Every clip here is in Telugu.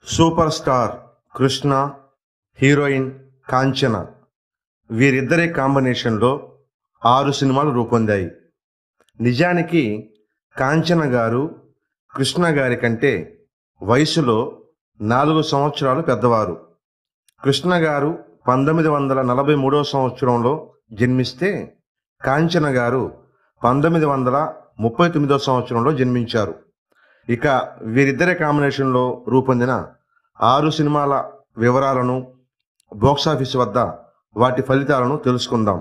super star Krishna heroine Kanchana వీరిద్దరి కాంబినేషన్లో ఆరు సినిమాలు రూపొందాయి నిజానికి కాంచన గారు కృష్ణ గారి కంటే వయసులో నాలుగు సంవత్సరాలు పెద్దవారు కృష్ణ గారు పంతొమ్మిది వందల నలభై మూడవ సంవత్సరంలో జన్మిస్తే కాంచన గారు పంతొమ్మిది వందల ముప్పై తొమ్మిదవ సంవత్సరంలో జన్మించారు ఇక వీరిద్దరి కాంబినేషన్లో రూపొందిన ఆరు సినిమాల వివరాలను బాక్సాఫీస్ వద్ద వాటి ఫలితాలను తెలుసుకుందాం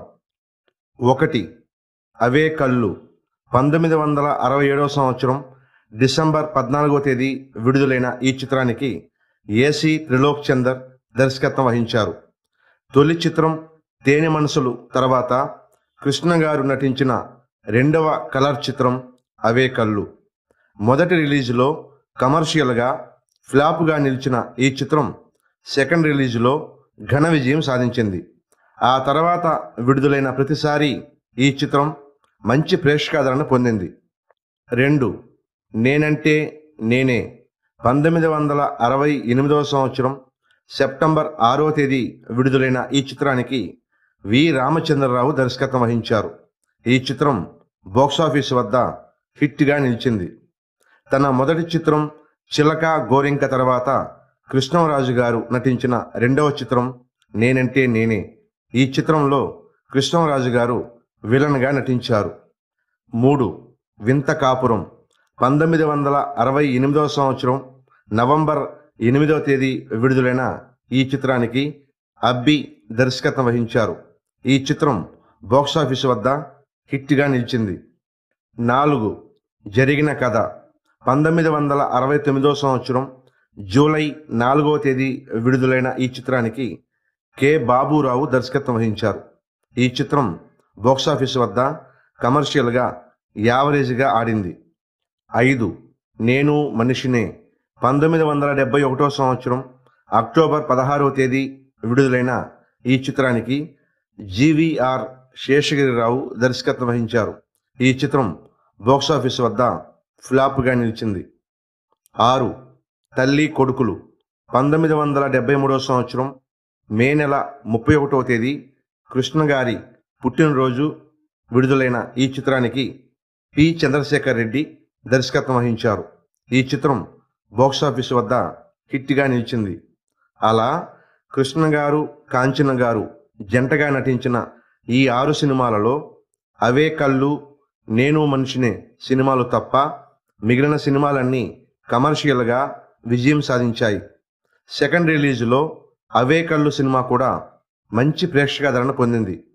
ఒకటి అవే కళ్ళు పంతొమ్మిది వందల అరవై ఏడవ సంవత్సరం డిసెంబర్ పద్నాలుగో తేదీ విడుదలైన ఈ చిత్రానికి ఏసీ త్రిలోక్ చందర్ దర్శకత్వం వహించారు తొలి చిత్రం తేనె మనసులు తర్వాత కృష్ణ గారు నటించిన రెండవ కలర్ చిత్రం అవే కళ్ళు మొదటి రిలీజులో కమర్షియల్గా ఫ్లాప్గా నిలిచిన ఈ చిత్రం సెకండ్ రిలీజులో ఘన విజయం సాధించింది ఆ తర్వాత విడుదలైన ప్రతిసారి ఈ చిత్రం మంచి ప్రేక్షకాదరణ పొందింది రెండు నేనంటే నేనే పంతొమ్మిది వందల అరవై ఎనిమిదవ సంవత్సరం సెప్టెంబర్ ఆరవ తేదీ విడుదలైన ఈ చిత్రానికి వి రామచంద్రరావు దర్శకత్వం వహించారు ఈ చిత్రం బాక్సాఫీస్ వద్ద హిట్గా నిలిచింది తన మొదటి చిత్రం చిలక గోరింక తర్వాత కృష్ణరాజు గారు నటించిన రెండవ చిత్రం నేనంటే నేనే ఈ చిత్రంలో కృష్ణరాజు గారు విలన్గా నటించారు మూడు వింత కాపురం పంతొమ్మిది వందల అరవై ఎనిమిదవ సంవత్సరం నవంబర్ ఎనిమిదవ తేదీ విడుదలైన ఈ చిత్రానికి అబ్బి దర్శకత్వం వహించారు ఈ చిత్రం బాక్సాఫీస్ వద్ద హిట్గా నిలిచింది నాలుగు జరిగిన కథ పంతొమ్మిది వందల అరవై తొమ్మిదవ సంవత్సరం జూలై నాలుగవ తేదీ విడుదలైన ఈ చిత్రానికి కె బాబురావు దర్శకత్వం వహించారు ఈ చిత్రం బాక్సాఫీస్ వద్ద కమర్షియల్గా యావరేజ్గా ఆడింది ఐదు నేను మనిషినే పంతొమ్మిది వందల డెబ్బై ఒకటో సంవత్సరం అక్టోబర్ పదహారవ తేదీ విడుదలైన ఈ చిత్రానికి జీవీఆర్ శేషగిరిరావు దర్శకత్వం వహించారు ఈ చిత్రం బాక్సాఫీస్ వద్ద ఫ్లాప్గా నిలిచింది ఆరు తల్లి కొడుకులు పంతొమ్మిది వందల డెబ్బై మూడవ సంవత్సరం మే నెల ముప్పై ఒకటవ తేదీ కృష్ణ గారి పుట్టినరోజు విడుదలైన ఈ చిత్రానికి పి చంద్రశేఖర్ రెడ్డి దర్శకత్వం వహించారు ఈ చిత్రం బాక్సాఫీస్ వద్ద హిట్గా నిలిచింది అలా కృష్ణ గారు కాంచన గారు జంటగా నటించిన ఈ ఆరు సినిమాలలో అవే కళ్ళు నేను మనిషినే సినిమాలు తప్ప మిగిలిన సినిమాలన్నీ కమర్షియల్గా విజయం సాధించాయి సెకండ్ రిలీజులో అవే కళ్ళు సినిమా కూడా మంచి ప్రేక్షకాదరణ పొందింది